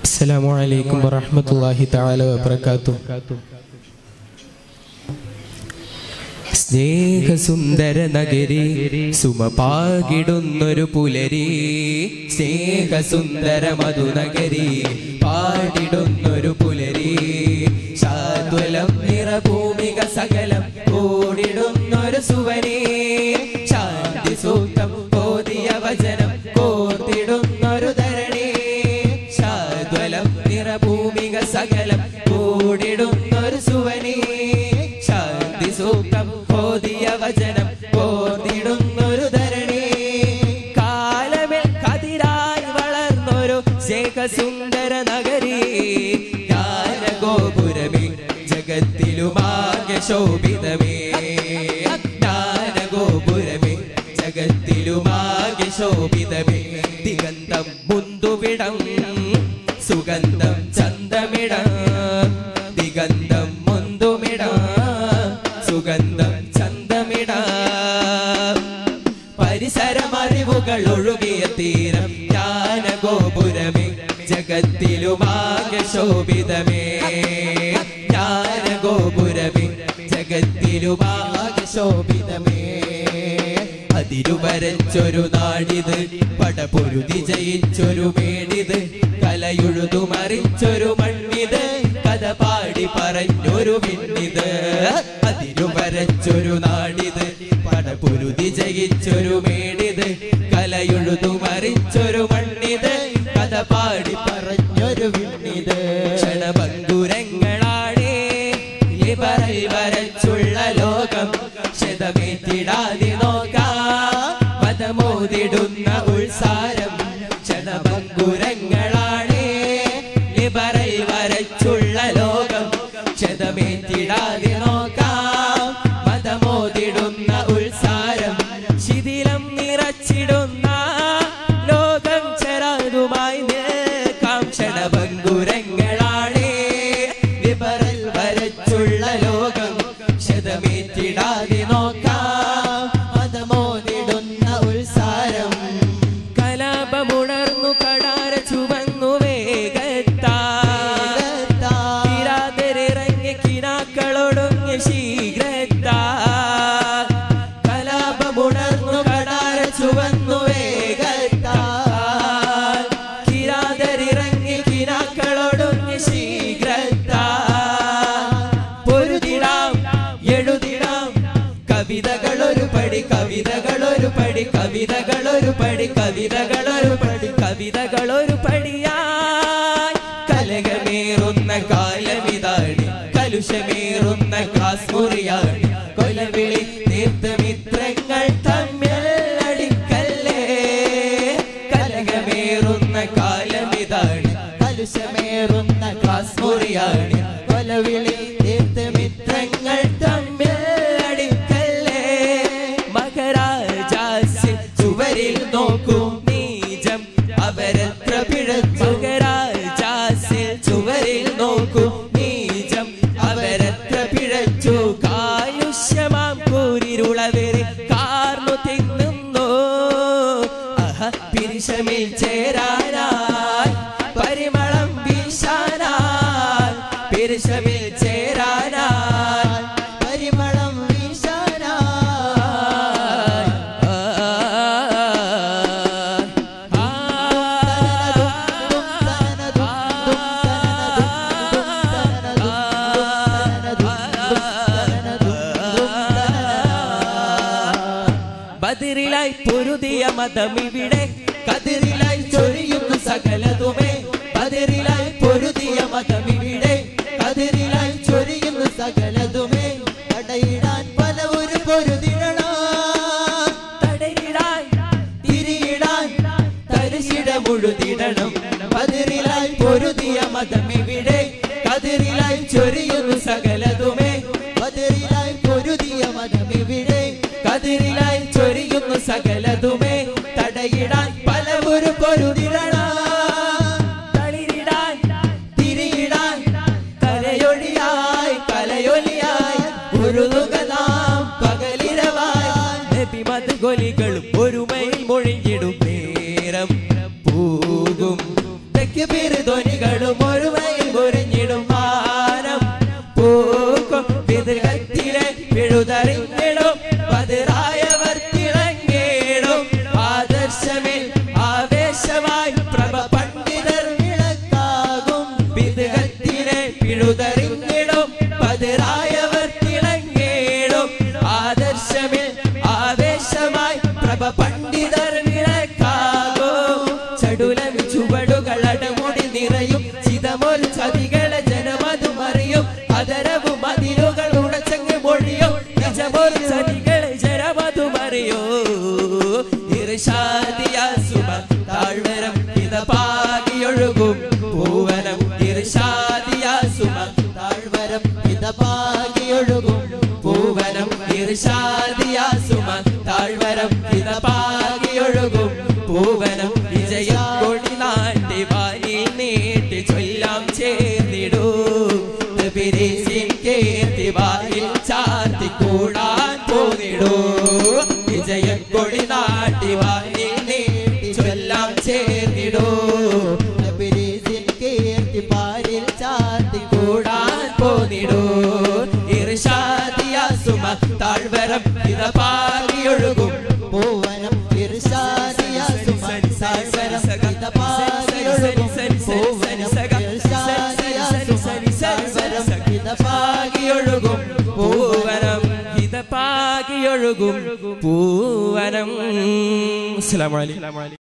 السلام عليكم ورحمة الله تعالى وبركاته സ്നേഹസുന്ദര നഗരി സുമപാകിടുന്നൊരു പുലരി സ്നേഹസുന്ദര മധുനഗരി പാടിടുന്നൊരു പുലരി ശാദ്വലം നിറഭൂമിക സകലം കൂടിടുന്നൊരു സുവനി ശാന്തി സൂക്തം ഓതിയ വചനം കോർത്തിടുന്നൊരു ധരണി ശാദ്വലം നിറഭൂമിക സകലം കൂടിടുന്നൊരു സുവനി ശാന്തി സൂക്തം ഓതിയ വചനം കോർത്തിടുന്നൊരു ധരണി കാലമേ കതിരായി വളർന്നൊരു ശേഖസുന്ദര നഗരി ജ്ഞാനഗോപുരമേ ജഗത്തിലുമാകെ ശോഭിതമേ ജ്ഞാനഗോപുരമേ ജഗത്തിലുമാകെ ശോഭിതമേ ദിഗന്ധം മുന്തുവിടം സുഗന്ധം ചന്തമിടം ദിഗന്ധം മുന്തുമിടം സുഗന്ധം ചന്തമിടം പരിസരമറിവുകൾ ഒഴുകിയ തീരം ജ്ഞാനഗോപുരമേ ജഗത്തിലുമാകെ ശോഭിതമേ ജ്ഞാനഗോപുരമേ ജഗത്തിലുമാകെ ശോഭിതമേ അതിരുവരച്ചൊരു നാടിത് പടപൊരുതി ജയിച്ചൊരു മേടിത് കലയുഴുതു മറിച്ചൊരു മണ്ണിത് കഥ പാടി പറഞ്ഞൊരു വിണ്ണിത് അതിരുവരച്ചൊരു നാടിത് പടപൊരുതി ജയിച്ചൊരു മേടിത് കലയുഴുതു മറിച്ചൊരു മണ്ണിത് കഥ പാടി പറഞ്ഞൊരു വിണ്ണിത് ക്ഷണഭങ്കുരങ്ങളാണേ ലിബറൽ വരച്ചുള്ള ലോകം ക്ഷതമേറ്റിടാതെ നോക്കാം മതമോതിടുന്ന ഉത്സാരം ക്ഷണഭങ്കുരങ്ങളാണേ ലിബറൽ വരച്ചുള്ള ലോകം ക്ഷതമേറ്റിടാതെ നോക്കാം മതമോതിടുന്ന ഉത്സാരം ശിഥിലം നിറച്ചിടുന്ന ലോകം ചെറാതുമായി നിൽക്കാം ക്ഷണഭങ്കുരങ്ങളാണേ ലിബറൽ വരച്ചുള്ള ലോകം ക്ഷതമേറ്റിടാതെ നോക്കാം മതമോതിടുന്ന ഉത്സാരം കലാപമുണർന്നു കടാര ചുവന്നു വേഗത്താതിരാതിരിറങ്ങി കിനാക്കളൊടുങ്ങി ശീഘ്രത്താ കലാപമുണർന്നു കടാര ചുവന്നു വേഗത്താ കിരാതരിറങ്ങി കിനാക്കളൊടുങ്ങി ശീഘ്രത്താ പൊരുതിടാം എഴുതിടാം കവിതകളൊരു പടി കവിതകളൊരു പടി കവിതകളൊരു പടി കവിതകളൊരു പടി കവിതകളൊരു പടിയായി കലകമേറുന്ന കാലമിതാടി കലുഷമേറുന്ന കാസ്മുറിയാടി കൊലവിളി തീർത്ഥമിത്രങ്ങൾ തമ്മിൽ അടിക്കല്ലേ കലകമേറുന്ന കാലമിതാടി കലുഷമേറുന്ന കാസ്മുറിയാടി കൊലവിളി തീർത്ഥമിത്രങ്ങൾ തമ്മിൽ അടിക്കല്ലേ മകരാജാസ്യ ചുവരിൽ നോക്കൂ നീജം അവരത്ര പിഴച്ചു മകരാജാസ്യ ചുവരിൽ നോക്കൂ നീജം അവരത്ര പിഴച്ചു കായുഷ്യമാം കൂരിരുളവരെ കാർന്നു തിന്നുന്നു അഹ പിരിശമിൽ ചേരാനായി പരിമളം വീശാനായി പിരിശമിൽ ചേരാനായി പരിമളം വീശാനായി ബദിരിലായി പൊരുതിയ മതമിവിടെ കതിരിലായി ചൊരിയുന്നു സകലതുമേ ബദിരിലായി പൊരുതിയ മതമിവിടെ കതിരിലായി ചൊരിയുന്നു സകലതുമേ തടയിടാൻ പല ഒരു പൊരുതിടണം തടയിടാൻ തിരിയിടാൻ തരിശിട മുഴുതിടണം ബദിരിലായി പൊരുതിയ മതമിവിടെ കതിരിലായി ചൊരിയുന്നു സകലതുമേ ബദിരിലായി പൊരുതിയ മതമിവിടെ കതിരിലായി ചൊരിയുന്നു സകലതുമേ തടയിടാൻ പല ഒരു പൊരുതിടണം തളിരിടാൻ തിരിയിടാൻ കലയൊളിയായി കലയൊലിയായി ഉരുളുക നാം പകലിരവായി നബിമത് കൊലികളും ഒരുമയിൽ മൊഴിഞ്ഞിടും നേരം പോകും തെക്ക് പേര് ധ്വനികളും പിഴുതറിഞ്ഞിടും പതിറായവർ തിളങ്ങേടും ആദർശമിൽ ആവേശമായി പ്രഭ പണ്ഡിതർ വിളക്കാകോ ചടുലമി ചുവടുകൾ അടമുടി നിറയും ചിതമൊരു ചതികളെ ജനമതും അറിയും അതരവും മതിലുകൾ ഉടച്ചങ്ങ് മൊഴിയും നിജമൊരു ചതികളെ ജനമതും അറിയോ ഇർഷാദിയ സുമ താഴ്വരം ഇത പാകിയൊഴുകും പൂവനം ഇർഷാദിയ സുമ താഴ്വരം ഇത പാകിയൊഴുകും പൂവനം ഇർഷാദിയ സുമ താഴ്വരം ഇത പാകിയൊഴുകും പൂവനം വിജയ കൊടി നാട്ടി വാരി നീട്ടി ചൊല്ലാം ചേർന്നിടൂ പിരിസിൻ കീർത്തി വായിൽ ചാർത്തി കൂടാൻ പോന്നിടൂ വിജയ കൊടി നാട്ടി വാരി നീട്ടി ചൊല്ലാം ചേർന്നിടൂ പിരീസിൻ കീർത്തി പാരിൽ ചാർത്തി കൂടാൻ പോന്നിടൂ ഇർഷാദിയ സുമ താഴ്വരം ഇത പാകിയൊഴുകും പൂവനം ഇർഷാദിയ സുമ താഴ്വരം ഇത പാകിയൊഴുകും പൂവനം ഇർഷാദിയ സുമ താഴ്വരം ഇത പാകിയൊഴുകും പൂവനം ഇത പാകിയൊഴുകും പൂവനം അസ്സലാമു അലൈക്കും